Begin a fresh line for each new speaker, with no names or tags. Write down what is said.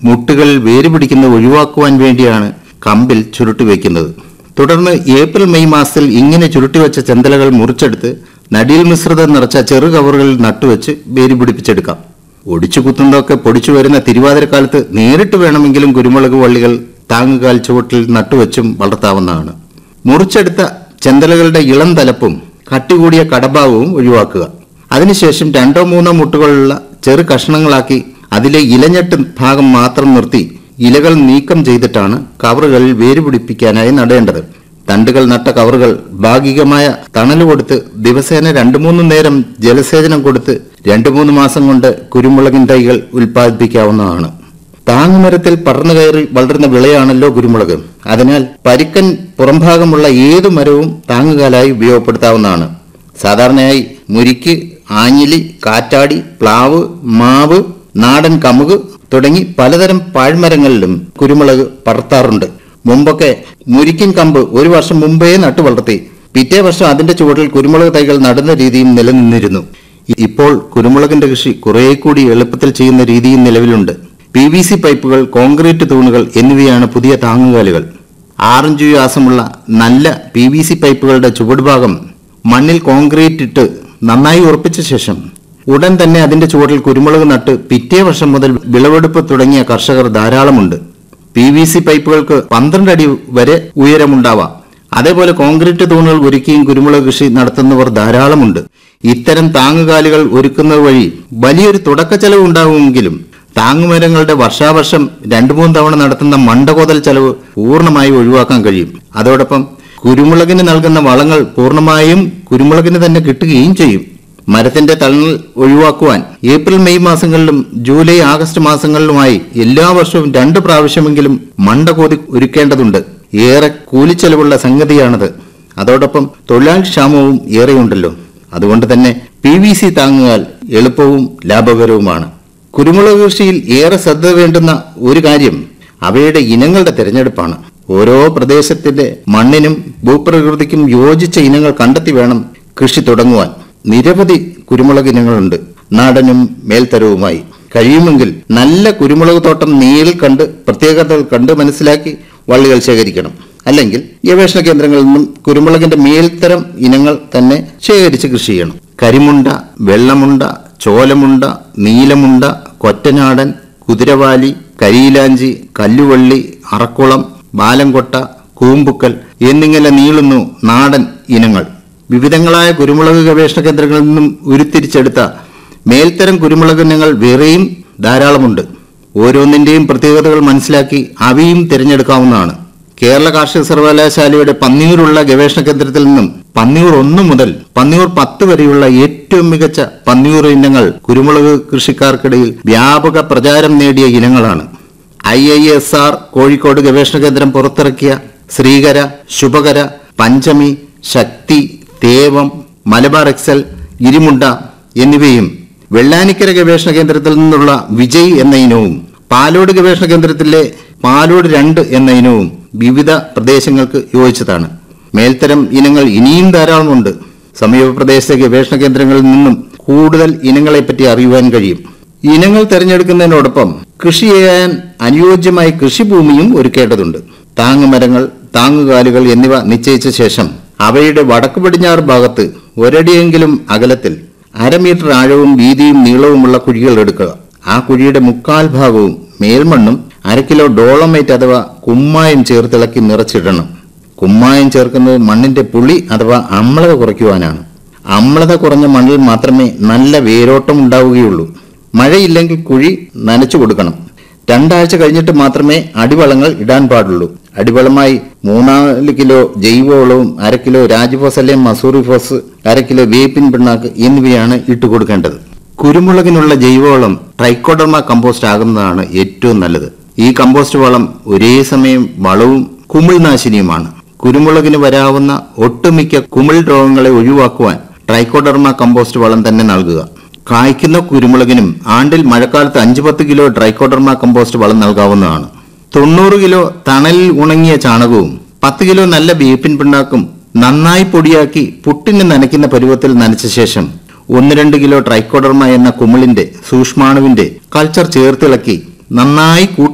മുട്ടുകൾ വേര് പിടിക്കുന്നത് ഒഴിവാക്കുവാൻ വേണ്ടിയാണ് കമ്പിൽ ചുരുട്ടി വയ്ക്കുന്നത് തുടർന്ന് ഏപ്രിൽ മെയ് മാസത്തിൽ ഇങ്ങനെ ചുരുട്ടിവെച്ച ചെന്തലകൾ മുറിച്ചെടുത്ത് നടിയിൽ മിശ്രിതം നിറച്ച ചെറു കവറുകളിൽ നട്ടുവെച്ച് വേര് പിടിപ്പിച്ചെടുക്കാം ഒടിച്ചു കുത്തുന്നതൊക്കെ പൊടിച്ചു വരുന്ന തിരുവാതിരക്കാലത്ത് നേരിട്ട് വേണമെങ്കിലും കുരുമുളക് വള്ളികൾ താങ്ങുകാൽ ചുവട്ടിൽ നട്ടുവെച്ചും വളർത്താവുന്നതാണ് മുറിച്ചെടുത്ത ചെന്തലകളുടെ ഇളം തലപ്പും കട്ടികൂടിയ കടഭാവവും ഒഴിവാക്കുക അതിനുശേഷം രണ്ടോ മൂന്നോ മുട്ടുകളുള്ള ചെറു കഷ്ണങ്ങളാക്കി അതിലെ ഇലഞ്ഞെട്ട് ഭാഗം മാത്രം നിർത്തി ഇലകൾ നീക്കം ചെയ്തിട്ടാണ് കവറുകളിൽ വേര് പിടിപ്പിക്കാനായി നടേണ്ടത് തണ്ടുകൾ നട്ട കവറുകൾ ഭാഗികമായ തണൽ കൊടുത്ത് ദിവസേന രണ്ടു മൂന്ന് നേരം ജലസേചനം കൊടുത്ത് രണ്ടു മൂന്ന് മാസം കൊണ്ട് കുരുമുളകിൻ തൈകൾ ഉൽപ്പാദിപ്പിക്കാവുന്നതാണ് താങ്ങുമരത്തിൽ പടർന്നു കയറി വളരുന്ന വിളയാണല്ലോ കുരുമുളക് അതിനാൽ പരിക്കൻ പുറംഭാഗമുള്ള ഏതു മരവും താങ്ങുകാലായി ഉപയോഗപ്പെടുത്താവുന്നതാണ് സാധാരണയായി മുരിക്ക് ആഞ്ഞിലി കാറ്റാടി പ്ലാവ് മാവ് നാടൻ കമുക് തുടങ്ങി പലതരം പാഴ്മരങ്ങളിലും കുരുമുളക് പടർത്താറുണ്ട് മുമ്പൊക്കെ മുരിക്കിൻ കമ്പ് ഒരു വർഷം മുമ്പേ നട്ടു വളർത്തി പിറ്റേ വർഷം അതിന്റെ ചുവട്ടിൽ കുരുമുളക് തൈകൾ നടുന്ന രീതിയും നിലനിന്നിരുന്നു ഇപ്പോൾ കുരുമുളകിന്റെ കൃഷി കുറെ കൂടി എളുപ്പത്തിൽ ചെയ്യുന്ന രീതിയും നിലവിലുണ്ട് പി വി സി പൈപ്പുകൾ കോൺക്രീറ്റ് തൂണുകൾ എന്നിവയാണ് പുതിയ താങ്ങുകാലുകൾ ആറഞ്ചു വ്യാസമുള്ള നല്ല പി വി സി പൈപ്പുകളുടെ ചുവടുഭാഗം മണ്ണിൽ കോൺക്രീറ്റ് ഇട്ട് നന്നായി ഉറപ്പിച്ച ശേഷം ഉടൻ തന്നെ അതിന്റെ ചുവട്ടിൽ കുരുമുളക് നട്ട് പിറ്റേ വർഷം മുതൽ വിളവെടുപ്പ് തുടങ്ങിയ കർഷകർ ധാരാളമുണ്ട് പി വി സി പൈപ്പുകൾക്ക് പന്ത്രണ്ട് അടി വരെ ഉയരമുണ്ടാവാം അതേപോലെ കോൺക്രീറ്റ് തൂണുകൾ ഒരുക്കിയും കുരുമുളക് കൃഷി നടത്തുന്നവർ ധാരാളമുണ്ട് ഇത്തരം താങ്ങുകാലുകൾ ഒരുക്കുന്നത് വഴി വലിയൊരു തുടക്ക ചെലവ് ഉണ്ടാകുമെങ്കിലും താങ്ങുമരങ്ങളുടെ വർഷാവർഷം രണ്ടു മൂന്ന് തവണ നടത്തുന്ന മണ്ടകോതൽ ചെലവ് പൂർണ്ണമായി ഒഴിവാക്കാൻ കഴിയും അതോടൊപ്പം കുരുമുളകിന് നൽകുന്ന വളങ്ങൾ പൂർണ്ണമായും കുരുമുളകിന് തന്നെ കിട്ടുകയും ചെയ്യും മരത്തിന്റെ തണൽ ഒഴിവാക്കുവാൻ ഏപ്രിൽ മെയ് മാസങ്ങളിലും ജൂലൈ ആഗസ്റ്റ് മാസങ്ങളിലുമായി എല്ലാ വർഷവും രണ്ട് പ്രാവശ്യമെങ്കിലും മണ്ട കോതി ഒരുക്കേണ്ടതുണ്ട് ഏറെ കൂലിച്ചെലവുള്ള സംഗതിയാണത് അതോടൊപ്പം തൊഴിലാളി ക്ഷാമവും ഏറെയുണ്ടല്ലോ അതുകൊണ്ട് തന്നെ പി വി സി താങ്ങുകാൽ എളുപ്പവും ലാഭകരവുമാണ് കുരുമുളക് കൃഷിയിൽ ഏറെ ശ്രദ്ധ വേണ്ടുന്ന ഒരു കാര്യം അവയുടെ ഇനങ്ങളുടെ തിരഞ്ഞെടുപ്പാണ് ഓരോ പ്രദേശത്തിന്റെ മണ്ണിനും ഭൂപ്രകൃതിക്കും യോജിച്ച ഇനങ്ങൾ കണ്ടെത്തി വേണം കൃഷി തുടങ്ങുവാൻ നിരവധി കുരുമുളക് ഇനങ്ങളുണ്ട് നാടനും മേൽത്തരവുമായി കഴിയുമെങ്കിൽ നല്ല കുരുമുളക് തോട്ടം നേരിൽ കണ്ട് പ്രത്യേകതകൾ കണ്ട് മനസ്സിലാക്കി വള്ളികൾ ശേഖരിക്കണം അല്ലെങ്കിൽ ഗവേഷണ കേന്ദ്രങ്ങളിൽ നിന്നും കുരുമുളകിന്റെ മേൽത്തരം ഇനങ്ങൾ തന്നെ ശേഖരിച്ച് കൃഷി ചെയ്യണം കരിമുണ്ട വെള്ളമുണ്ട ചോലമുണ്ട നീലമുണ്ട കൊറ്റനാടൻ കുതിരവാലി കരിയിലാഞ്ചി കല്ലുവള്ളി അറക്കുളം ബാലംകൊട്ട കൂമ്പുക്കൽ എന്നിങ്ങനെ നീളുന്നു നാടൻ ഇനങ്ങൾ വിവിധങ്ങളായ കുരുമുളക് ഗവേഷണ കേന്ദ്രങ്ങളിൽ നിന്നും ഉരുത്തിരിച്ചെടുത്ത മേൽത്തരം കുരുമുളക് ഇനങ്ങൾ വേറെയും ധാരാളമുണ്ട് ഓരോന്നിന്റെയും പ്രത്യേകതകൾ മനസ്സിലാക്കി അവയും തിരഞ്ഞെടുക്കാവുന്നതാണ് കേരള കാർഷിക സർവകലാശാലയുടെ പന്നിയൂരുള്ള ഗവേഷണ കേന്ദ്രത്തിൽ നിന്നും പന്നിയൂർ ഒന്ന് മുതൽ പന്നിയൂർ പത്ത് വരെയുള്ള ഏറ്റവും മികച്ച പന്നിയൂർ ഇനങ്ങൾ കുരുമുളക് കൃഷിക്കാർക്കിടയിൽ വ്യാപക പ്രചാരം നേടിയ ഇനങ്ങളാണ് I I S R Kozhikode ഗവേഷണ കേന്ദ്രം പുറത്തിറക്കിയ ശ്രീകര ശുഭകര പഞ്ചമി ശക്തി തേവം മലബാർ എക്സൽ ഗിരിമുണ്ട എന്നിവയും വെള്ളാനിക്കര ഗവേഷണ കേന്ദ്രത്തിൽ നിന്നുള്ള വിജയ് എന്ന ഇനവും പാലോട് ഗവേഷണ കേന്ദ്രത്തിലെ പാലോട് രണ്ട് എന്ന ഇനവും വിവിധ പ്രദേശങ്ങൾക്ക് യോജിച്ചതാണ് മേൽത്തരം ഇനങ്ങൾ ഇനിയും ധാരാളമുണ്ട് സമീപ പ്രദേശത്തെ ഗവേഷണ കേന്ദ്രങ്ങളിൽ നിന്നും കൂടുതൽ ഇനങ്ങളെപ്പറ്റി അറിയുവാൻ കഴിയും ഇനങ്ങൾ തിരഞ്ഞെടുക്കുന്നതിനോടൊപ്പം കൃഷി ചെയ്യാൻ അനുയോജ്യമായ കൃഷിഭൂമിയും ഒരുക്കേണ്ടതുണ്ട് താങ്ങുമരങ്ങൾ താങ്ങുകാലുകൾ എന്നിവ നിശ്ചയിച്ച ശേഷം അവയുടെ വടക്ക് പടിഞ്ഞാറ് ഭാഗത്ത് ഒരടിയെങ്കിലും അകലത്തിൽ അരമീറ്റർ ആഴവും വീതിയും നീളവുമുള്ള കുഴികൾ എടുക്കുക ആ കുഴിയുടെ മുക്കാൽ ഭാഗവും മേൽമണ്ണും അര കിലോ ഡോളമൈറ്റ് അഥവാ കുമ്മായം ചേർത്തിളക്കി നിറച്ചിടണം കുമ്മായം ചേർക്കുന്നത് മണ്ണിന്റെ പുളി അഥവാ അമ്ലത കുറയ്ക്കുവാനാണ് അമ്ലത കുറഞ്ഞ മണ്ണിൽ മാത്രമേ നല്ല വേരോട്ടം ഉണ്ടാവുകയുള്ളൂ മഴയില്ലെങ്കിൽ കുഴി നനച്ചു കൊടുക്കണം രണ്ടാഴ്ച കഴിഞ്ഞിട്ട് മാത്രമേ അടിവളങ്ങൾ ഇടാൻ പാടുള്ളൂ അടിവളമായി മൂന്നാല് കിലോ ജൈവവളവും അര കിലോ രാജ്ഫോസ് അല്ലെങ്കിൽ മസൂറി ഫോസ് അര കിലോ വേപ്പിൻ പിണ്ണാക്ക് എന്നിവയാണ് ഇട്ടുകൊടുക്കേണ്ടത് കുരുമുളകിനുള്ള ജൈവവളം ട്രൈക്കോഡർമ കമ്പോസ്റ്റ് ആകുന്നതാണ് ഏറ്റവും നല്ലത് ഈ കമ്പോസ്റ്റ് വളം ഒരേ സമയം വളവും കുമിൾനാശിനിയുമാണ് കുരുമുളകിന് വരാവുന്ന ഒട്ടുമിക്ക കുമിൾ രോഗങ്ങളെ ഒഴിവാക്കുവാൻ ട്രൈക്കോഡർമ കമ്പോസ്റ്റ് വളം തന്നെ നൽകുക കായ്ക്കുന്ന കുരുമുളകിനും ആണ്ടിൽ മഴക്കാലത്ത് അഞ്ചു പത്ത് കിലോ ട്രൈക്കോഡർമ കമ്പോസ്റ്റ് വളം നൽകാവുന്നതാണ് തൊണ്ണൂറ് കിലോ തണലിൽ ഉണങ്ങിയ ചാണകവും പത്ത് കിലോ നല്ല വേപ്പിൻ പിണ്ണാക്കും നന്നായി പൊടിയാക്കി പുട്ടിന് നനയ്ക്കുന്ന പരുവത്തിൽ നനച്ച ശേഷം ഒന്ന് രണ്ട് കിലോ ട്രൈക്കോഡർമ എന്ന കുമിളിന്റെ സൂക്ഷ്മാണുവിന്റെ കൾച്ചർ ചേർത്തിളക്കി നന്നായി കൂട്ടി